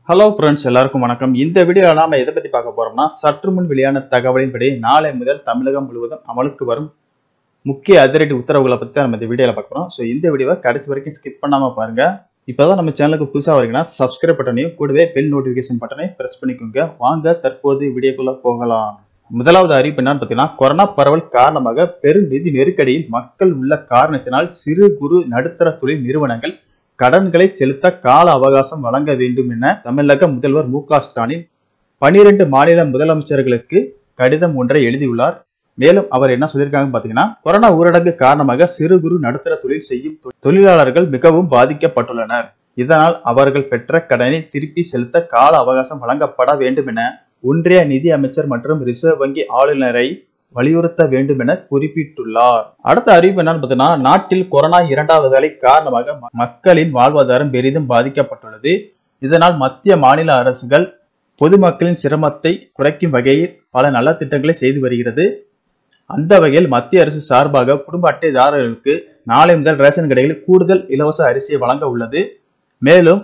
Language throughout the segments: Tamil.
ஹலோ ஃப்ரெண்ட்ஸ் எல்லாருக்கும் வணக்கம் இந்த வீடியோவில் நாம எதை பத்தி பார்க்க போறோம்னா சற்று முன் வெளியான தகவலின்படி நாளை முதல் தமிழகம் முழுவதும் அமலுக்கு வரும் முக்கிய அதிரடி உத்தரவுகளை பத்தி தான் நம்ம இந்த வீடியோல பார்க்குறோம் ஸோ இந்த வீடியோவை கடைசி வரைக்கும் ஸ்கிப் பண்ணாம பாருங்க இப்போதான் நம்ம சேனலுக்கு புதுசா வரீங்கன்னா சப்ஸ்கிரைப் பட்டனையும் கூடவே பெல் நோட்டிஃபிகேஷன் பட்டனை பிரஸ் பண்ணிக்கோங்க வாங்க தற்போது வீடியோக்குள்ள போகலாம் முதலாவது அறிவிப்பு என்னன்னு பார்த்தீங்கன்னா கொரோனா பரவல் காரணமாக பெரும் நிதி நெருக்கடியில் மக்கள் உள்ள காரணத்தினால் சிறு குறு நடுத்தர தொழில் நிறுவனங்கள் கடன்களை செலுத்த கால அவகாசம் வழங்க வேண்டும் என தமிழக முதல்வர் மு க ஸ்டாலின் பனிரெண்டு மாநில முதலமைச்சர்களுக்கு கடிதம் ஒன்றை எழுதியுள்ளார் மேலும் அவர் என்ன சொல்லியிருக்காங்க பாத்தீங்கன்னா கொரோனா ஊரடங்கு காரணமாக சிறு குறு நடுத்தர தொழில் செய்யும் தொ- தொழிலாளர்கள் மிகவும் பாதிக்கப்பட்டுள்ளனர் இதனால் அவர்கள் பெற்ற கடனை திருப்பி செலுத்த கால அவகாசம் வழங்கப்பட வேண்டும் என ஒன்றிய நிதி அமைச்சர் மற்றும் ரிசர்வ் வங்கி ஆளுநரை வலியுறுத்த வேண்டும் என குறிப்பிட்டுள்ளார் அடுத்த அறிவிப்பு என்னன்னு பார்த்தீங்கன்னா நாட்டில் கொரோனா இரண்டாவது அலை காரணமாக ம- மக்களின் வாழ்வாதாரம் பெரிதும் பாதிக்கப்பட்டுள்ளது இதனால் மத்திய மாநில அரசுகள் பொதுமக்களின் சிரமத்தை குறைக்கும் வகையில் பல நலத்திட்டங்களை செய்து வருகிறது அந்த வகையில் மத்திய அரசு சார்பாக குடும்ப அட்டைதாரர்களுக்கு நாளை முதல் ரேஷன் கடையில் கூடுதல் இலவச அரிசியை வழங்க உள்ளது மேலும்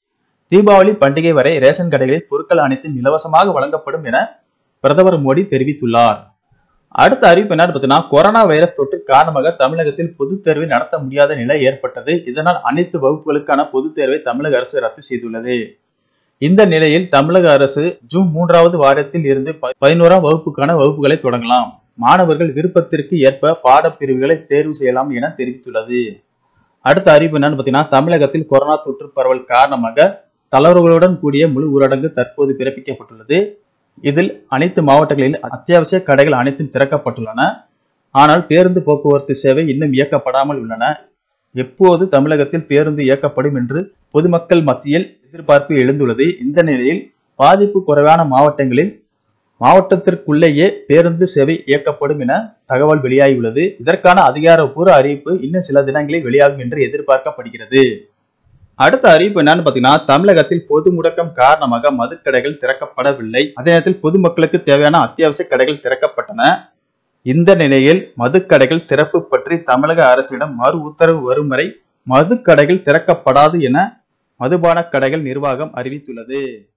தீபாவளி பண்டிகை வரை ரேஷன் கடைகளில் பொருட்கள் அனைத்தும் இலவசமாக வழங்கப்படும் என பிரதமர் மோடி தெரிவித்துள்ளார் அடுத்த அறிவிப்பு என்னன்னு பார்த்தீங்கன்னா கொரோனா வைரஸ் தொற்று காரணமாக தமிழகத்தில் பொதுத் தேர்வை நடத்த முடியாத நிலை ஏற்பட்டது இதனால் அனைத்து வகுப்புகளுக்கான பொதுத் தேர்வை தமிழக அரசு ரத்து செய்துள்ளது இந்த நிலையில் தமிழக அரசு ஜூன் மூன்றாவது வாரத்தில் இருந்து ப- பதினோராம் வகுப்புக்கான வகுப்புகளை தொடங்கலாம் மாணவர்கள் விருப்பத்திற்கு ஏற்ப பாடப்பிரிவுகளை தேர்வு செய்யலாம் என தெரிவித்துள்ளது அடுத்த அறிவிப்பு என்னன்னு பார்த்தீங்கன்னா தமிழகத்தில் கொரோனா தொற்று பரவல் காரணமாக தளர்வுகளுடன் கூடிய முழு ஊரடங்கு தற்போது பிறப்பிக்கப்பட்டுள்ளது இதில் அனைத்து மாவட்டங்களில் அத்தியாவசிய கடைகள் அனைத்தும் திறக்கப்பட்டுள்ளன ஆனால் பேருந்து போக்குவரத்து சேவை இன்னும் இயக்கப்படாமல் உள்ளன எப்போது தமிழகத்தில் பேருந்து இயக்கப்படும் என்று பொதுமக்கள் மத்தியில் எதிர்பார்ப்பு எழுந்துள்ளது இந்த நிலையில் பாதிப்பு குறைவான மாவட்டங்களில் மாவட்டத்திற்குள்ளேயே பேருந்து சேவை இயக்கப்படும் என தகவல் வெளியாகியுள்ளது இதற்கான அதிகாரப்பூர்வ அறிவிப்பு இன்னும் சில தினங்களில் வெளியாகும் என்று எதிர்பார்க்கப்படுகிறது அடுத்த அறிவிப்பு என்னன்னு பாத்தீங்கன்னா தமிழகத்தில் பொது முடக்கம் காரணமாக மதுக்கடைகள் திறக்கப்படவில்லை அதே நேரத்தில் பொதுமக்களுக்கு தேவையான அத்தியாவசிய கடைகள் திறக்கப்பட்டன இந்த நிலையில் மதுக்கடைகள் திறப்பு பற்றி தமிழக அரசிடம் மறு உத்தரவு வரும் வரை மதுக்கடைகள் திறக்கப்படாது என மதுபான கடைகள் நிர்வாகம் அறிவித்துள்ளது